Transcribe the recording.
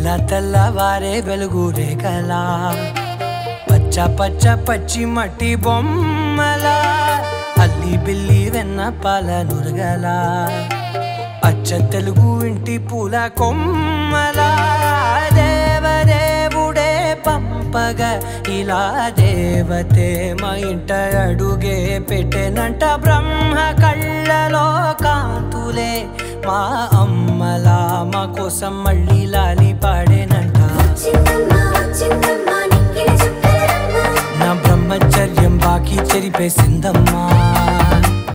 తెల్ల తెల్లవారే వెలుగు రేఖలా పచ్చ పచ్చ పచ్చి మట్టి బొమ్మలా అల్లి బిల్లి వెన్న పాల నురగలా అచ్చ తెలుగు ఇంటి పూల కొమ్మలా దేవదేవుడే పంపగా ఇలా దేవతే మా ఇంట అడుగే పెట్టెనంట బ్రహ్మ కళ్ళలో కాంతులే మా అమ్మలా మా కోసం మళ్ళీ లాలి పాడేనంట వచ్చిందమ్మా వచ్చిందమ్మా నిక్కిన చుక్కల రమ్మ నా బ్రహ్మచర్యం బాకీ చెరిపేసిందమ్మా